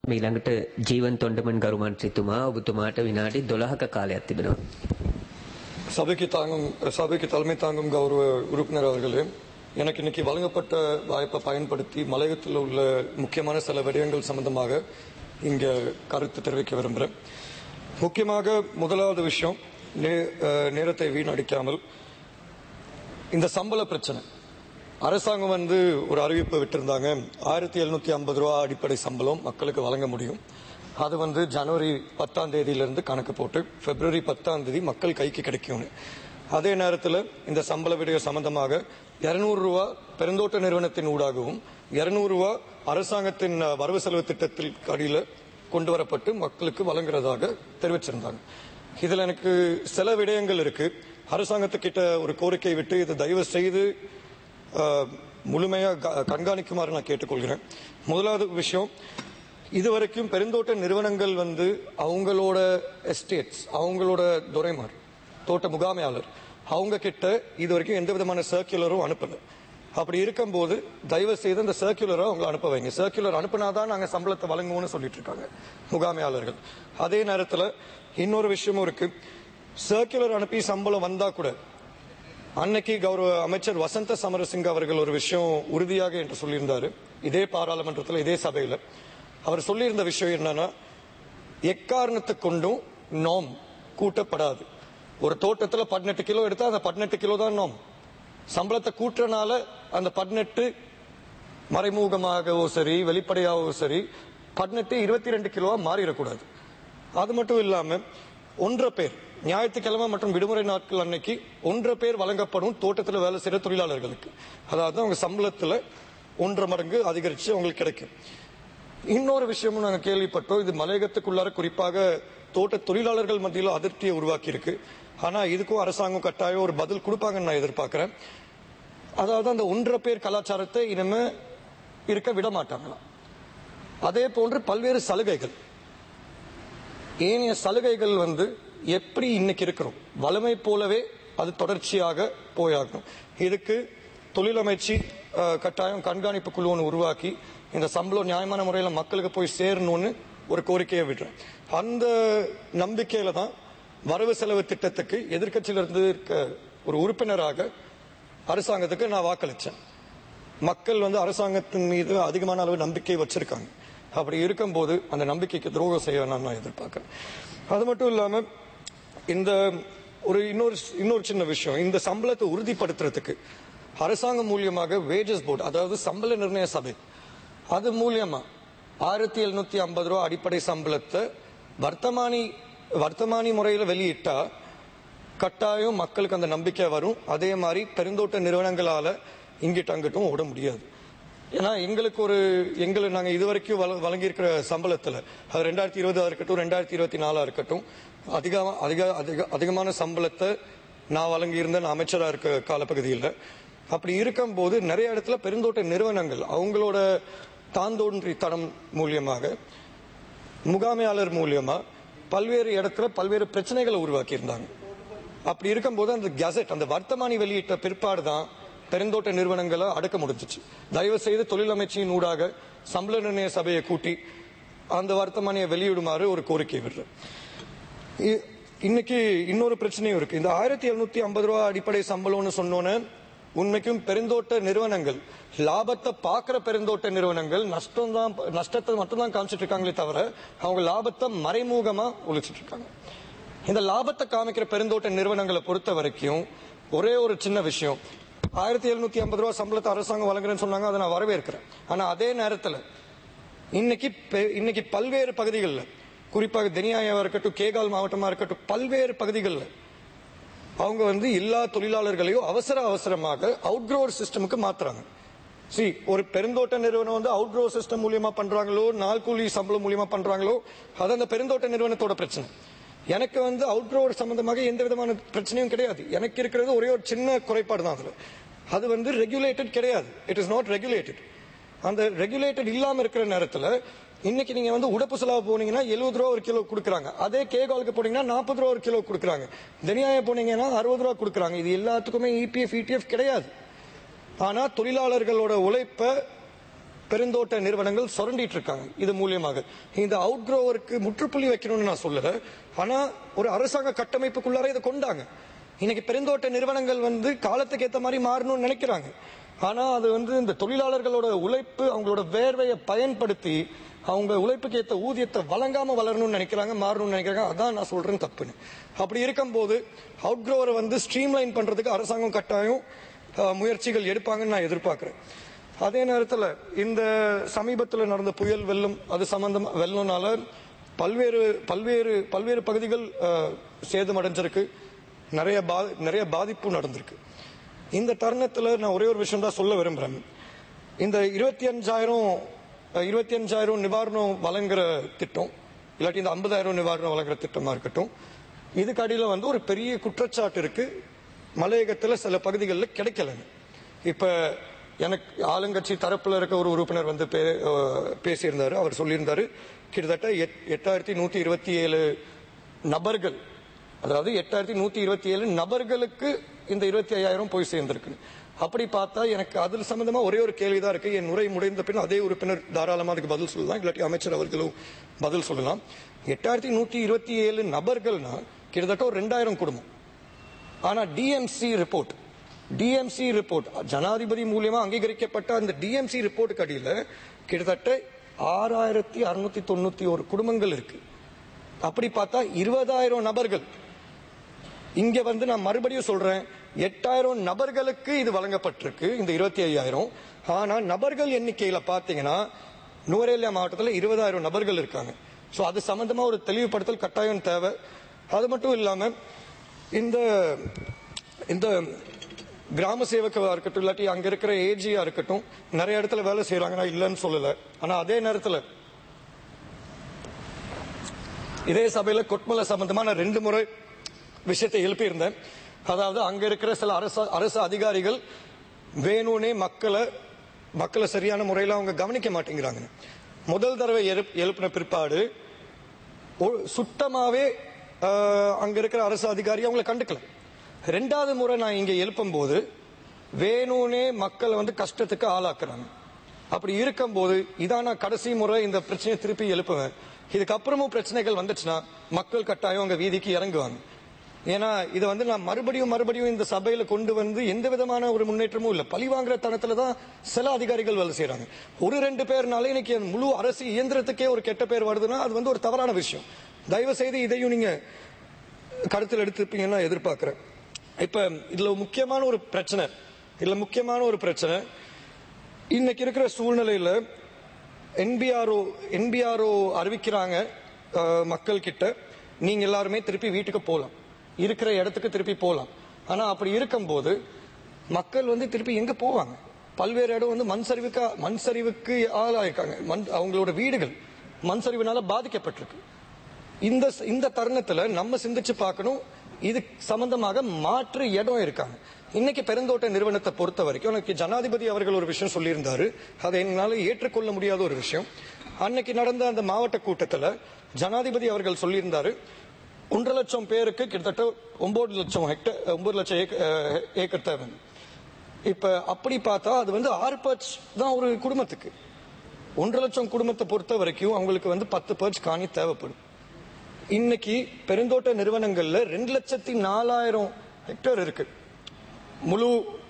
ඊළඟට ජීවන් තොන්ඩමන් ගරුමන් සිතුමා ඔබතුමාට විනාඩි 12ක කාලයක් තිබෙනවා. சபைக்கு தாங்கும் சபைக்கு தலைமை தாங்கும் கௌரவ உறுப்பினர் அவர்களே எனக்கு இன்னைக்கு வழங்கப்பட்ட வாய்ப்பை பயன்படுத்தி மலையகத்தில் உள்ள முக்கியமான சில விடயங்கள் சம்பந்தமாக இங்க கருத்து தெரிவிக்க விரும்புகிறேன் முக்கியமாக முதலாவது விஷயம் நே- அஹ், நேரத்தை வீணடிக்காமல் இந்த சம்பள பிரச்சனை அரசாங்கம் வந்து ஒரு அறிவிப்பு விட்டிருந்தாங்க ஆயிரத்தி எழுநூத்தி ஐம்பது ரூபா அடிப்படை சம்பளம் மக்களுக்கு வழங்க முடியும் அது வந்து ஜனவரி பத்தாம் தேதியிலிருந்து கணக்கு போட்டு பிப்ரவரி பத்தாம் தேதி மக்கள் கைக்கு கிடைக்கும்னு அதே நேரத்தில் இந்த சம்பள விடய சம்பந்தமாக இருநூறு ரூபா பெருந்தோட்ட நிறுவனத்தின் ஊடாகவும் இருநூறு ரூபா அரசாங்கத்தின் அஹ், வரவு செலவு திட்டத்தில் அடியில் கொண்டு வரப்பட்டு மக்களுக்கு வழங்குறதாக தெரிவிச்சிருந்தாங்க இதுல எனக்கு சில விடயங்கள் இருக்கு அரசாங்கத்துக்கிட்ட ஒரு கோரிக்கை விட்டு இதை தயவு செய்து அஹ், முழுமையா க- கண்காணிக்குமாறு நான் கேட்டுக்கொள்கிறேன் முதலாவது விஷயம் இதுவரைக்கும் பெருந்தோட்ட நிறுவனங்கள் வந்து அவங்களோட எஸ்டேட்ஸ் அவங்களோட துரைமார் தோட்ட முகாமையாளர் அவங்க கிட்ட இது வரைக்கும் எந்த விதமான சர்க்குலரும் அனுப்பல அப்படி இருக்கும்போது தயவு செய்து இந்த சர்க்குலரை அவங்க அனுப்ப வைங்க சர்க்குலர் அனுப்புனாதான் நாங்க சம்பளத்தை வழங்குவோம்னு சொல்லிட்டு இருக்காங்க முகாமையாளர்கள் அதே நேரத்துல இன்னொரு விஷயமும் இருக்கு சர்க்குலர் அனுப்பி சம்பளம் வந்தா கூட அன்னைக்கு கௌரவ அமைச்சர் வசந்த சமரசிங்க அவர்கள் ஒரு விஷயம் உறுதியாக என்று சொல்லியிருந்தாரு இதே பாராளுமன்றத்தில் இதே சபையில அவர் சொல்லியிருந்த விஷயம் என்னன்னா எக்காரணத்தை கொண்டும் நோம் கூட்டப்படாது ஒரு தோட்டத்துல பதினெட்டு கிலோ எடுத்தா அந்த பதினெட்டு கிலோ தான் நோம் சம்பளத்தை கூட்டுறனால அந்த பதினெட்டு மறைமுகமாகவோ சரி வெளிப்படையாகவோ சரி பதினெட்டு இருபத்தி ரெண்டு கிலோவா மாறிடக்கூடாது அது மட்டும் இல்லாம ஒன்றரை பேர் ஞாயிற்றுக்கிழமை மற்றும் விடுமுறை நாட்கள் அன்னைக்கு ஒன்றரை பேர் வழங்கப்படும் தோட்டத்தில் வேலை செய்யற தொழிலாளர்களுக்கு அதாவது அவங்க சம்பளத்துல ஒன்றரை மடங்கு அதிகரிச்சு அவங்களுக்கு கிடைக்கும் இன்னொரு விஷயமும் நாங்க கேள்விப்பட்டோம் இது மலையகத்துக்குள்ளார குறிப்பாக தோட்ட தொழிலாளர்கள் மத்தியில் அதிருப்தியை உருவாக்கி இருக்கு ஆனா இதுக்கும் அரசாங்கம் கட்டாயம் ஒரு பதில் கொடுப்பாங்கன்னு நான் எதிர்பார்க்கிறேன் அதாவது அந்த ஒன்றரை பேர் கலாச்சாரத்தை இனிமே இருக்க விட மாட்டாங்களாம் அதே போன்று பல்வேறு சலுகைகள் ஏனைய சலுகைகள் வந்து எப்படி இன்னைக்கு இருக்கிறோம் வலிமை போலவே அது தொடர்ச்சியாக போயாகணும் இதுக்கு தொழிலமைச்சு அஹ், கட்டாயம் கண்காணிப்பு குழு ஒன்று உருவாக்கி இந்த சம்பளம் நியாயமான முறையில் மக்களுக்கு போய் சேரணும்னு ஒரு கோரிக்கையை விடுறேன் அந்த நம்பிக்கையில தான் வரவு செலவு திட்டத்துக்கு எதிர்க்கட்சியில இருந்து இருக்க ஒரு உறுப்பினராக அரசாங்கத்துக்கு நான் வாக்களிச்சேன் மக்கள் வந்து அரசாங்கத்தின் மீது அதிகமான அளவு நம்பிக்கை வச்சிருக்காங்க அப்படி இருக்கும்போது அந்த நம்பிக்கைக்கு துரோகம் செய்ய வேணாம்னு நான் எதிர்பார்க்கிறேன் அது மட்டும் இல்லாம இந்த ஒரு இன்னொரு இன்னொரு சின்ன விஷயம் இந்த சம்பளத்தை உறுதிப்படுத்துறதுக்கு அரசாங்கம் மூலியமாக வேஜஸ் போர்டு அதாவது சம்பள நிர்ணய சபை அது மூலியமா ஆயிரத்தி எழுநூத்தி ஐம்பது ரூபா அடிப்படை சம்பளத்தை வர்த்தமானி வர்த்தமானி முறையில வெளியிட்டா கட்டாயம் மக்களுக்கு அந்த நம்பிக்கை வரும் அதே மாதிரி பெருந்தோட்ட நிறுவனங்களால இங்கிட்டு அங்கிட்டும் ஓட முடியாது ஏன்னா எங்களுக்கு ஒரு எங்களை நாங்க இதுவரைக்கும் வழ- வழங்கியிருக்கிற சம்பளத்துல அது ரெண்டாயிரத்தி இருபதா இருக்கட்டும் ரெண்டாயிரத்தி இருபத்தி நாலா இருக்கட்டும் அதிகமா அதிக அதிக அதிகமான சம்பளத்தை நான் வழங்கியிருந்த நான் அமைச்சரா இருக்க காலப்பகுதியில் அப்படி இருக்கும்போது நிறைய இடத்துல பெருந்தோட்ட நிறுவனங்கள் அவங்களோட தாந்தோன்றி தடம் மூலியமாக முகாமையாளர் மூலியமா பல்வேறு இடத்துல பல்வேறு பிரச்சனைகளை உருவாக்கி இருந்தாங்க அப்படி இருக்கும்போது அந்த கெசட் அந்த வர்த்தமானி வெளியிட்ட பிற்பாடு தான் பெருந்தோட்ட நிறுவனங்களை அடக்க முடிஞ்சிச்சு தயவு செய்து தொழில் அமைச்சின் ஊடாக சம்பள நிர்ணய சபையை கூட்டி அந்த வர்த்தமானியை வெளியிடுமாறு ஒரு கோரிக்கை விடுறேன் இ- இன்னைக்கு இன்னொரு பிரச்சனையும் இருக்கு இந்த ஆயிரத்தி எழுநூத்தி ஐம்பது ரூபா அடிப்படை சம்பளம்னு சொன்னோன்னு உண்மைக்கும் பெருந்தோட்ட நிறுவனங்கள் லாபத்தை பார்க்கிற பெருந்தோட்ட நிறுவனங்கள் நஷ்டம் தான் நஷ்டத்தை மட்டும் தான் காமிச்சிட்டு இருக்காங்களே தவிர அவங்க லாபத்தை மறைமுகமா ஒழிச்சிட்டு இருக்காங்க இந்த லாபத்தை காமிக்கிற பெருந்தோட்ட நிறுவனங்களை பொறுத்த வரைக்கும் ஒரே ஒரு சின்ன விஷயம் ஆயிரத்தி எழுநூத்தி ஐம்பது ரூபா சம்பளத்தை அரசாங்கம் வழங்குறேன்னு சொன்னாங்க அதை நான் வரவேற்கிறேன் ஆனா அதே நேரத்துல இன்னைக்கு பெ- இன்னைக்கு பல்வேறு பகுதிகளில் குறிப்பாக தெனியாயாவா இருக்கட்டும் கேகால் மாவட்டமா இருக்கட்டும் பல்வேறு பகுதிகளில் அவங்க வந்து எல்லா தொழிலாளர்களையும் அவசர அவசரமாக அவுட்க்ரோர் சிஸ்டமுக்கு மாத்துறாங்க சி ஒரு பெருந்தோட்ட நிறுவனம் வந்து அவுட்க்ரோர் சிஸ்டம் மூலியமா பண்றாங்களோ நாள் கூலி சம்பளம் மூலியமா பண்றாங்களோ அது அந்த பெருந்தோட்ட நிறுவனத்தோட பிரச்சனை எனக்கு வந்து அவுட்ரோட் சம்பந்தமாக எந்த விதமான பிரச்சனையும் கிடையாது எனக்கு இருக்கிறது ஒரே ஒரு சின்ன குறைபாடு தான் அதுல அது வந்து ரெகுலேட்டட் கிடையாது இட் இஸ் நாட் ரெகுலேட்டட் அந்த ரெகுலேட்டட் இல்லாம இருக்கிற நேரத்துல இன்னைக்கு நீங்க வந்து உடப்பு செலவு போனீங்கன்னா எழுபது ரூபா ஒரு கிலோ கொடுக்குறாங்க அதே கேகாலுக்கு போனீங்கன்னா நாற்பது ரூபா ஒரு கிலோ கொடுக்குறாங்க தனியாய போனீங்கன்னா அறுபது ரூபா கொடுக்குறாங்க இது எல்லாத்துக்குமே இபிஎஃப் இடிஎஃப் கிடையாது ஆனா தொழிலாளர்களோட உழைப்ப பெருந்தோட்ட நிறுவனங்கள் சுரண்டிட்டு இருக்காங்க இது மூலியமாக இந்த அவுட் க்ரோவருக்கு முற்றுப்புள்ளி வைக்கணும்னு நான் சொல்லல ஆனா ஒரு அரசாங்க கட்டமைப்புக்குள்ளார இதை கொண்டாங்க இன்னைக்கு பெருந்தோட்ட நிறுவனங்கள் வந்து காலத்துக்கு ஏத்த மாதிரி மாறணும்னு நினைக்கிறாங்க ஆனா அது வந்து இந்த தொழிலாளர்களோட உழைப்பு அவங்களோட வேர்வையை பயன்படுத்தி அவங்க உழைப்புக்கு ஏத்த ஊதியத்தை வழங்காம வளரணும்னு நினைக்கிறாங்க மாறணும்னு நினைக்கிறாங்க அதான் நான் சொல்றேன் தப்புன்னு அப்படி இருக்கும்போது அவுட் க்ரோவரை வந்து ஸ்ட்ரீம்லைன் பண்றதுக்கு அரசாங்கம் கட்டாயம் அஹ், முயற்சிகள் எடுப்பாங்கன்னு நான் எதிர்பார்க்கிறேன் அதே நேரத்தில் இந்த சமீபத்தில் நடந்த புயல் வெள்ளம் அது சம்பந்தம் வெள்ளம்னால பல்வேறு பல்வேறு பல்வேறு பகுதிகள் அஹ், சேதமடைஞ்சிருக்கு நிறைய பா நிறைய பாதிப்பு நடந்திருக்கு இந்த தருணத்தில் நான் ஒரே ஒரு விஷயம் தான் சொல்ல விரும்புகிறேன் இந்த இருபத்தி அஞ்சாயிரம் இருபத்தி அஞ்சாயிரம் நிவாரணம் வழங்குற திட்டம் இல்லாட்டி இந்த ஐம்பதாயிரம் நிவாரணம் வழங்குற திட்டமா இருக்கட்டும் இதுக்கு அடியில் வந்து ஒரு பெரிய குற்றச்சாட்டு இருக்கு மலையகத்தில் சில பகுதிகளில் கிடைக்கலன்னு இப்ப எனக்கு ஆளுங்கட்சி தரப்புல இருக்க ஒரு உறுப்பினர் வந்து பே- அஹ் பேசியிருந்தாரு அவர் சொல்லியிருந்தாரு கிட்டத்தட்ட எட்- எட்டாயிரத்தி நூத்தி இருபத்தி ஏழு நபர்கள் அதாவது எட்டாயிரத்தி நூத்தி இருபத்தி ஏழு நபர்களுக்கு இந்த இருபத்தி ஐயாயிரம் போய் சேர்ந்திருக்கு அப்படி பார்த்தா எனக்கு அதில் சம்பந்தமா ஒரே ஒரு கேள்விதான் இருக்கு என் உரை முடிந்த பின் அதே உறுப்பினர் தாராளமா அதுக்கு பதில் சொல்லலாம் இல்லாட்டி அமைச்சர் அவர்களும் பதில் சொல்லலாம் எட்டாயிரத்தி நூத்தி இருபத்தி ஏழு நபர்கள்னா கிட்டத்தட்ட ஒரு ரெண்டாயிரம் குடும்பம் ஆனா டிஎம்சி ரிப்போர்ட் டிஎம்சி ரிப்போர்ட் ஜனாதிபதி மூலியமா அங்கீகரிக்கப்பட்ட அந்த டிஎம்சி ரிப்போர்ட்டுக்கு அடியில கிட்டத்தட்ட ஆறாயிரத்தி அறுநூத்தி தொண்ணூத்தி ஒரு குடும்பங்கள் இருக்கு அப்படி பார்த்தா இருபதாயிரம் நபர்கள் இங்க வந்து நான் மறுபடியும் சொல்றேன் எட்டாயிரம் நபர்களுக்கு இது வழங்கப்பட்டிருக்கு இந்த இருபத்தி ஐயாயிரம் ஆனா நபர்கள் எண்ணிக்கையில பாத்தீங்கன்னா நுவரேலியா மாவட்டத்தில் இருபதாயிரம் நபர்கள் இருக்காங்க சோ அது சம்பந்தமா ஒரு தெளிவுபடுத்தல் கட்டாயம் தேவை அது மட்டும் இல்லாம இந்த இந்த கிராம சேவகா இருக்கட்டும் இல்லாட்டி அங்க இருக்கிற ஏஜியா இருக்கட்டும் நிறைய இடத்துல வேலை செய்யறாங்க நான் இல்லைன்னு சொல்லல ஆனா அதே நேரத்துல இதே சபையில கொட்மலை சம்பந்தமா நான் ரெண்டு முறை விஷயத்தை எழுப்பியிருந்தேன் அதாவது அங்க இருக்கிற சில அரசு அரசு அதிகாரிகள் வேணும்னே மக்களை மக்களை சரியான முறையில் அவங்க கவனிக்க மாட்டேங்கிறாங்க முதல் தடவை எழுப்- எழுப்பின பிற்பாடு ஒ- சுத்தமாவே ஆஹ், அங்க இருக்கிற அரசு அதிகாரி அவங்களை கண்டுக்கல ரெண்டாவது முறை நான் இங்க எழுப்பும் போது வேணும்னே மக்களை வந்து கஷ்டத்துக்கு ஆளாக்குறாங்க அப்படி இருக்கும்போது இதான் நான் கடைசி முறை இந்த பிரச்சனையை திருப்பி எழுப்புவேன் இதுக்கப்புறமும் பிரச்சனைகள் வந்துச்சுன்னா மக்கள் கட்டாயம் அங்க வீதிக்கு இறங்குவாங்க ஏன்னா இது வந்து நான் மறுபடியும் மறுபடியும் இந்த சபையில கொண்டு வந்து எந்த விதமான ஒரு முன்னேற்றமும் இல்ல பழி வாங்குற தனத்துல தான் சில அதிகாரிகள் வேலை செய்யறாங்க ஒரு ரெண்டு பேர்னால இன்னைக்கு முழு அரசு இயந்திரத்துக்கே ஒரு கெட்ட பேர் வருதுன்னா அது வந்து ஒரு தவறான விஷயம் தயவு செய்து இதையும் நீங்க கருத்தில் எடுத்திருப்பீங்கன்னு நான் எதிர்பார்க்கிறேன் இப்ப இதுல முக்கியமான ஒரு பிரச்சனை இதுல முக்கியமான ஒரு பிரச்சனை இன்னைக்கு இருக்கிற சூழ்நிலையில என்பிஆர்ஓ என்பிஆர்ஓ அறிவிக்கிறாங்க அஹ், மக்கள் கிட்ட நீங்க எல்லாருமே திருப்பி வீட்டுக்கு போகலாம் இருக்கிற இடத்துக்கு திருப்பி போகலாம் ஆனா அப்படி இருக்கும்போது மக்கள் வந்து திருப்பி எங்க போவாங்க பல்வேறு இடம் வந்து மண் சரிவுக்கு மண் சரிவுக்கு ஆளாயிருக்காங்க மண் அவங்களோட வீடுகள் மண் சரிவினால பாதிக்கப்பட்டிருக்கு இந்த இந்த தருணத்துல நம்ம சிந்திச்சு பார்க்கணும் இது சம்பந்தமாக மாற்று இடம் இருக்காங்க இன்னைக்கு பெருந்தோட்ட நிறுவனத்தை பொறுத்த வரைக்கும் எனக்கு ஜனாதிபதி அவர்கள் ஒரு விஷயம் சொல்லியிருந்தாரு அதை என்னால ஏற்றுக்கொள்ள முடியாத ஒரு விஷயம் அன்னைக்கு நடந்த அந்த மாவட்ட கூட்டத்துல ஜனாதிபதி அவர்கள் சொல்லியிருந்தாரு ஒன்றரை லட்சம் பேருக்கு கிட்டத்தட்ட ஒன்பது லட்சம் ஹெக்டர் ஒன்பது லட்சம் ஏக்க- அஹ், ஏக்கர் தேவை இப்ப அப்படி பார்த்தா அது வந்து ஆறு பர்ச் தான் ஒரு குடும்பத்துக்கு ஒன்றரை லட்சம் குடும்பத்தை பொறுத்த வரைக்கும் அவங்களுக்கு வந்து பத்து பர்ச் காணி தேவைப்படும் இன்னைக்கு பெருந்தோட்ட நிறுவனங்கள்ல ரெண்டு லட்சத்தி நாலாயிரம் ஹெக்டேர் இருக்கு முழு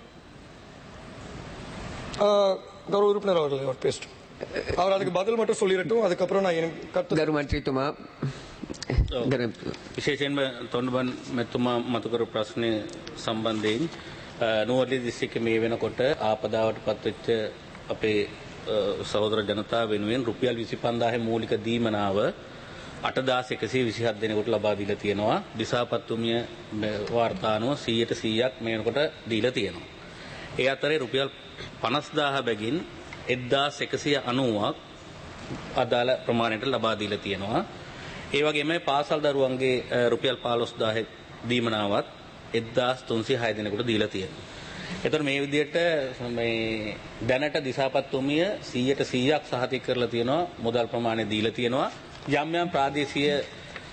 ஆஹ், கௌரவ உறுப்பினர் அவர்கள் அவர் பேசட்டும் அவர் அதுக்கு பதில் மட்டும் சொல்லிடட்டும் அதுக்கப்புறம் நான் எனக்கு கருத்து ගරු මන්ත්‍රීතුමා ගරු විශේෂයෙන්ම තොන්ඩබන් මෙතුමා මතුකරු ප්‍රශ්නය සම්බන්ධයෙන් නුවරලි දිස්සික මේ වෙනකොට ආපදාවට පත්වෙච්ච අපේ අ, සහෝදර ජනතාව වෙනුවෙන් රුපියල් විසි පන්දාහ මූලික දීමනාව අටදාස එකසේ විසිහත් දෙනෙකුට ලබා දීලා තියෙනවා දිසාපත්තුමිය වාර්තානුව සීයට සීයක් මේනකොට දීලා තියෙනවා. ඒ අතරේ රුපියල් පනස්දාහ බැගින් එද්දාස් එකසිය අනුවක් අදාළ ප්‍රමාණයට ලබා දීලා තියෙනවා. ඒ වගේම පාසල් දරුවන්ගේ අ, රුපියල් 15000 දීමනාවත් 1306 දෙනෙකුට දීලා තියෙනවා. එතකොට මේ විදිහට මේ දැනට දිසාපත්තුමිය 100ට 100ක් සහතික කරලා තියෙනවා මුදල් ප්‍රමාණය දීලා තියෙනවා. යම් යම් ප්‍රාදේශීය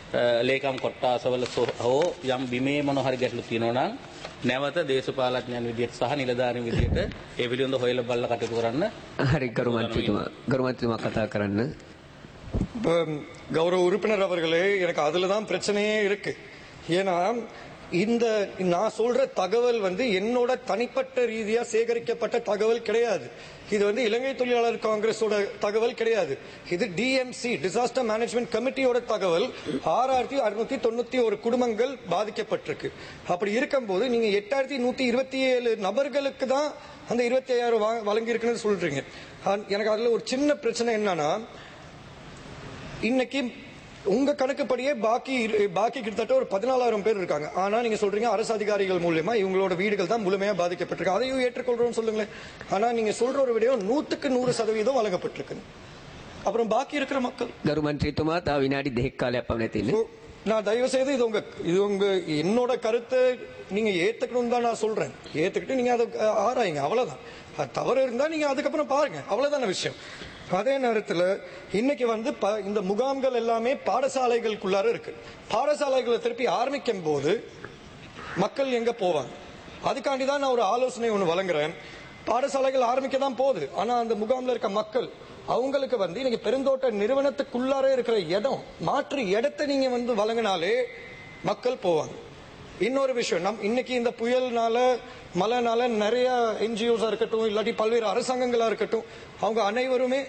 ලේකම් කොට්ටාසවල සො- හෝ යම් බිමේ මොන හරි ගැටලු තියෙනවා නම් නැවත දේශපාලඥයන් විදිහට සහ නිලධාරීන් විදිහට ඒ පිළිබඳව හොයලා බලලා කටයුතු කරන්න හරි ගරු මන්ත්‍රීතුමා ගරු මන්ත්‍රීතුමා කතා කරන්න இப்ப, கௌரவ உறுப்பினர் அவர்களே எனக்கு அதுல தான் பிரச்சனையே இருக்கு ஏன்னா இந்த நான் சொல்ற தகவல் வந்து என்னோட தனிப்பட்ட ரீதியா சேகரிக்கப்பட்ட தகவல் கிடையாது இது வந்து இலங்கை தொழிலாளர் காங்கிரஸோட தகவல் கிடையாது இது டிஎம்சி டிசாஸ்டர் மேனேஜ்மெண்ட் கமிட்டியோட தகவல் ஆறாயிரத்தி அறுநூத்தி தொண்ணூத்தி ஒரு குடும்பங்கள் பாதிக்கப்பட்டிருக்கு அப்படி இருக்கும்போது நீங்க எட்டாயிரத்தி நூத்தி இருபத்தி ஏழு நபர்களுக்கு தான் அந்த இருபத்தி ஐயாயிரம் வழங்கி இருக்குன்னு சொல்றீங்க ஆ- எனக்கு அதுல ஒரு சின்ன பிரச்சனை என்னன்னா இன்னைக்கு உங்க கணக்குப்படியே பாக்கி இரு- பாக்கி கிட்டத்தட்ட ஒரு பதினாலாயிரம் பேர் இருக்காங்க ஆனா நீங்க சொல்றீங்க அரசு அதிகாரிகள் மூலியமா இவங்களோட வீடுகள் தான் முழுமையா பாதிக்கப்பட்டிருக்கு அதையும் ஏற்றுக்கொள்றோம் சொல்லுங்களேன் ஆனா நீங்க சொல்ற ஒரு விடயம் நூத்துக்கு நூறு சதவீதம் வழங்கப்பட்டிருக்கு அப்புறம் பாக்கி இருக்கிற மக்கள் ගරු මන්ත්‍රීතුමා තව විනාඩි දෙකක් කාලයක් පමණ තියෙන්නේ So, நான் தயவு செய்து இது உங்க இது உங்க என்னோட கருத்தை நீங்க ஏத்துக்கணும் தான் நான் சொல்றேன் ஏத்துக்கிட்டு நீங்க அதை அஹ், ஆராயுங்க அவ்வளவுதான் அது தவறு இருந்தா நீங்க அதுக்கப்புறம் பாருங்க அவ்வளவுதான விஷயம் அதே நேரத்துல இன்னைக்கு வந்து ப- இந்த முகாம்கள் எல்லாமே பாடசாலைகளுக்குள்ளார இருக்கு பாடசாலைகளை திருப்பி ஆரம்பிக்கும் போது மக்கள் எங்க போவாங்க அதுக்காண்டி தான் நான் ஒரு ஆலோசனை ஒன்று வழங்குறேன் பாடசாலைகள் ஆரம்பிக்க தான் போகுது ஆனா அந்த முகாம்ல இருக்க மக்கள் அவங்களுக்கு வந்து நீங்க பெருந்தோட்ட நிறுவனத்துக்குள்ளார இருக்கிற இடம் மாற்று இடத்தை நீங்க வந்து வழங்கினாலே மக்கள் போவாங்க இன்னொரு விஷயம் நம் இன்னைக்கு இந்த புயல்னால மழைனால நிறைய என்ஜிஓஸா இருக்கட்டும் இல்லாட்டி பல்வேறு அரசாங்கங்களா இருக்கட்டும் அவங்க அனைவருமே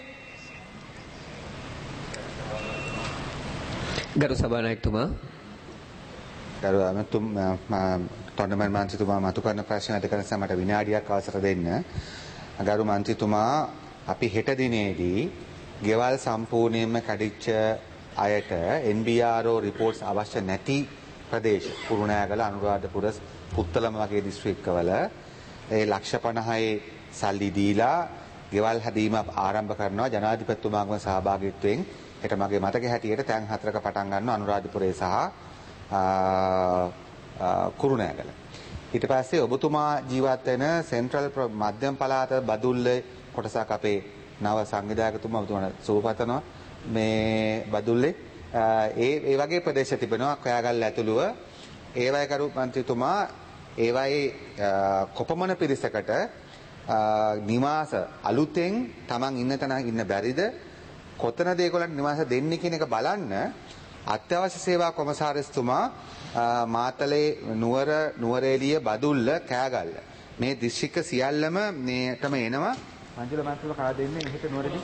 ගරු සභානායකතුමා ගරු ඇමතුම් තොන්ඩමන් මන්ත්‍රතුමා මතු කරන ප්‍රශ්න ඇති කරන නිසා මට විනාඩියක් අවසර දෙන්න. ගරු මන්ත්‍රතුමා අපි හෙට දිනේදී ගෙවල් සම්පූර්ණයෙන්ම කැඩිච්ච අයට NBRO රිපෝට්ස් අවශ්‍ය නැති ප්‍රදේශ කුරුණෑගල අනුරාධපුර පුත්තලම වගේ දිස්ත්‍රික්කවල ඒ ලක්ෂ 50යි සල්ලි දීලා ගෙවල් හැදීම ආරම්භ කරනවා ජනාධිපතිතුමාගේම සහභාගීත්වයෙන් හෙට මගේ මතක හැටියට තැන් හතරක පටන් ගන්නවා අනුරාධපුරේ සහ කුරුණෑගල. ඊට පස්සේ ඔබතුමා ජීවත් වෙන සෙන්ට්‍රල් ප්‍ර- මධ්‍යම පළාත බදුල්ලේ කොටසක් අපේ නව සංවිධායකතුමා ඔබතුමාට සුවපතනවා මේ බදුල්ලේ අ, ඒ ඒ වගේ ප්‍රදේශ තිබෙනවා කයාගල් ඇතුළුව ඒවයි කරු මන්ත්‍රීතුමා ඒවයි අ, කොපමණ පිරිසකට අ, නිවාස අලුතෙන් තමන් ඉන්න තැන ඉන්න බැරිද කොතනද ඒගොල්ලන්ට නිවාස දෙන්නේ කියන එක බලන්න අත්‍යවශ්‍ය සේවා කොමසාරිස්තුමා අ, මාතලේ නුවර නුවරඑළිය බදුල්ල කෑගල්ල මේ දිස්ත්‍රික්ක සියල්ලම මේටම එනවා මංජුල මන්ත්‍රීව කා දෙන්නේ එහෙට නුවරදී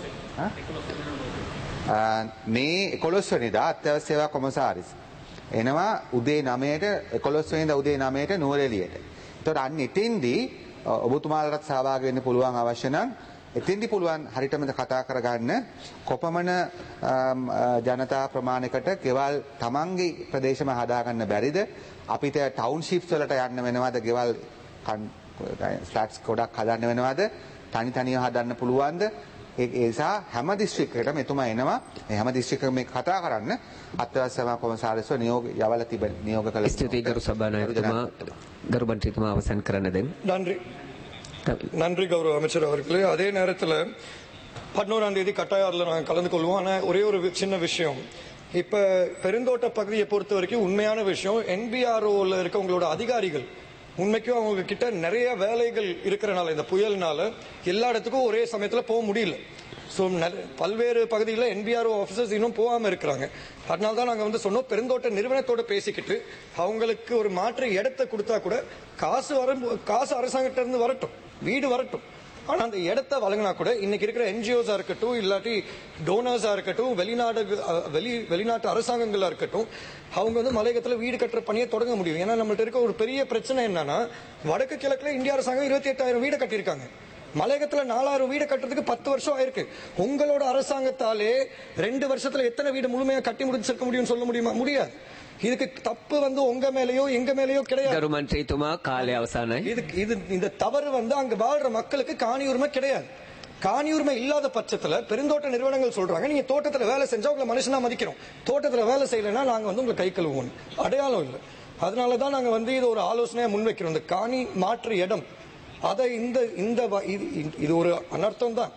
මේ 11 වෙනිදා අත්‍යවශ්‍ය සේවා කොමසාරිස් එනවා උදේ 9ට 11 වෙනිදා උදේ 9ට නුවරඑළියට. ඒතකොට අන්න එතෙන්දී අ, ඔබතුමාලටත් සහභාගී වෙන්න පුළුවන් අවශ්‍ය නම් එතෙන්දී පුළුවන් හරියටම කතා කරගන්න කොපමණ අම්, අ, ජනතා ප්‍රමාණයකට ගෙවල් තමන්ගේ ප්‍රදේශම හදාගන්න බැරිද අපිට ටවුන්ෂිප්ස් වලට යන්න වෙනවද ගෙවල් ෆ්ලැට්ස් ගොඩක් හදන්න වෙනවද තනි තනිව හදන්න පුළුවන්ද ඒ ඒ නිසා හැම දිස්ත්‍රික්කයකටම එතුමා එනවා මේ හැම දිස්ත්‍රික්කකම මේක කතා කරන්න අත්‍යවශ්‍ය සේවා කොමසාරිස්ව නියෝග යවලා තිබෙන නියෝග කළ ස්තුතියි ගරු සභානායකතුමා ගරු මන්ත්‍රීතුමා අවසන් කරන්න දෙන්න நன்றி நன்றி கௌரவ அமைச்சர் அவர்களே அதே நேரத்தில் பதினோராம் தேதி கட்டாயாரில் நாங்கள் கலந்து கொள்வோம் ஆனால் ஒரே ஒரு வி- சின்ன விஷயம் இப்போ பெருந்தோட்ட பகுதியை பொறுத்த வரைக்கும் உண்மையான விஷயம் என்பிஆர்ஓவில் இருக்க உங்களோட அதிகாரிகள் உண்மைக்கும் அவங்க கிட்ட நிறைய வேலைகள் இருக்கிறனால இந்த புயல்னால எல்லா இடத்துக்கும் ஒரே சமயத்தில் போக முடியல ஸோ பல்வேறு பகுதிகளில் என்பிஆர்ஓ ஆஃபீஸர்ஸ் இன்னும் போகாமல் இருக்கிறாங்க அதனால தான் நாங்கள் வந்து சொன்னோம் பெருந்தோட்ட நிறுவனத்தோட பேசிக்கிட்டு அவங்களுக்கு ஒரு மாற்று இடத்தை கொடுத்தா கூட காசு வரும் காசு அரசாங்கத்திட்ட இருந்து வரட்டும் வீடு வரட்டும் ஆனா அந்த இடத்த வழங்கினா கூட இன்னைக்கு இருக்கிற என்ஜிஓஸா இருக்கட்டும் இல்லாட்டி டோனர்ஸா இருக்கட்டும் வெளிநாடு அஹ், வெளி வெளிநாட்டு அரசாங்கங்களா இருக்கட்டும் அவங்க வந்து மலையகத்துல வீடு கட்டுற பணியை தொடங்க முடியும் ஏன்னா நம்மள்ட்ட இருக்க ஒரு பெரிய பிரச்சனை என்னன்னா வடக்கு கிழக்குல இந்திய அரசாங்கம் இருபத்தி எட்டாயிரம் வீடு கட்டியிருக்காங்க மலையகத்துல நாலாயிரம் வீடு கட்டுறதுக்கு பத்து வருஷம் ஆயிருக்கு உங்களோட அரசாங்கத்தாலே ரெண்டு வருஷத்துல எத்தனை வீடு முழுமையா கட்டி முடிச்சிருக்க முடியும்னு சொல்ல முடியுமா முடியாது இதுக்கு தப்பு வந்து உங்க மேலயோ எங்க மேலயோ கிடையாது ගරු මන්ත්‍රීතුමා කාලය අවසానයි இது இது இந்த தவறு வந்து அங்க வாழ்ற மக்களுக்கு காணி உரிமை கிடையாது காணி உரிமை இல்லாத பட்சத்துல பெருந்தோட்ட நிறுவனங்கள் சொல்றாங்க நீங்க தோட்டத்துல வேலை செஞ்சா உங்களை மனுஷனா மதிக்கிறோம் தோட்டத்துல வேலை செய்யலைன்னா நாங்க வந்து உங்களை கை கழுவுவோம் அடையாளம் இல்லை அதனாலதான் நாங்க வந்து இது ஒரு ஆலோசனையா முன்வைக்கிறோம் இந்த காணி மாற்று இடம் அதை இந்த இந்த வ- இது- இது ஒரு அனர்த்தம் தான்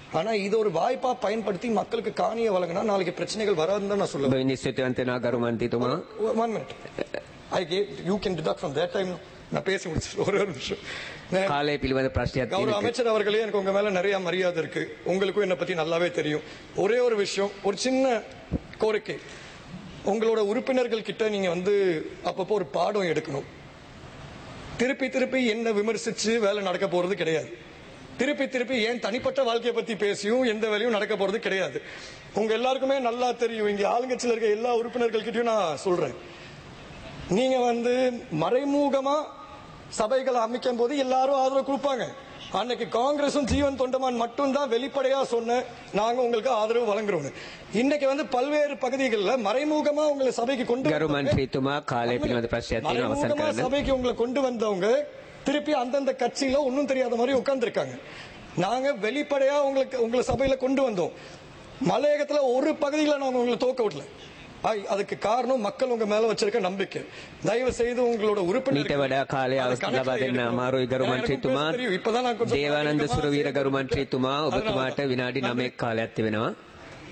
ஆனா இது ஒரு வாய்ப்பா பயன்படுத்தி மக்களுக்கு காணியை வழங்கினா நாளைக்கு பிரச்சனைகள் வராதுன்னு தான் நான் சொல்லுவேன் ඔබ නිශ්චිතවන්ත වෙනවා ගරු මන්ත්‍රීතුමා. One minute I gave you can deduct from that time நான் பேசி முடிச்சு ஒரே ஒரு நிமிஷம் நான் කාලය පිළිබඳ ප්‍රශ්නයක් கௌரவ තියෙනවා. அமைச்சர் அவர்களே எனக்கு உங்க மேல நிறைய மரியாதை இருக்கு உங்களுக்கும் என்னை பத்தி நல்லாவே தெரியும் ஒரே ஒரு விஷயம் ஒரு சின்ன கோரிக்கை உங்களோட உறுப்பினர்கள் கிட்ட நீங்க வந்து அப்பப்போ ஒரு பாடம் எடுக்கணும் திருப்பி திருப்பி என்ன விமர்சிச்சு வேலை நடக்க போறது கிடையாது திருப்பி திருப்பி ஏன் தனிப்பட்ட வாழ்க்கையை பத்தி பேசியும் எந்த வேலையும் நடக்க போறது கிடையாது உங்க எல்லாருக்குமே நல்லா தெரியும் இங்க ஆளுங்கட்சியில் இருக்க எல்லா உறுப்பினர்கள் கிட்டயும் நான் சொல்றேன் நீங்க வந்து மறைமுகமா சபைகளை அமைக்கும் போது எல்லாரும் ஆதரவு கொடுப்பாங்க அன்னைக்கு காங்கிரசும் ஜீவன் தொண்டமான் மட்டும் தான் வெளிப்படையா சொன்ன நாங்க உங்களுக்கு ஆதரவு வழங்குறோம் இன்னைக்கு வந்து பல்வேறு பகுதிகளில் மறைமுகமா உங்களை சபைக்கு கொண்டு ගරු வந்தவங்க- මන්ත්‍රීතුමා කාලය පිළිබඳ ප්‍රශ්නයක් තියෙනවා අවසන් மறைமுகமா කරන්න. சபைக்கு உங்களை கொண்டு வந்தவங்க திருப்பி அந்தந்த கட்சியில ஒன்னும் தெரியாத மாதிரி உட்கார்ந்துருக்காங்க நாங்க வெளிப்படையா உங்களுக்கு உங்களை சபையில கொண்டு வந்தோம் மலையகத்துல ஒரு பகுதியில நாங்க உங்களை தோக்க விடல ஐ, அதுக்கு காரணம் மக்கள் உங்க மேல வச்சிருக்க நம்பிக்கை தயவு செய்து உங்களோட உறுப்பினர் මීට වඩා කාලය අවස්ථ ලබා දෙන්න අමාරුයි ගරු මන්ත්‍රීතුමා. දේවානන්ද සුරවීර ගරු මන්ත්‍රීතුමා ඔබතුමාට විනාඩි 9ක් කාලයක් තිබෙනවා.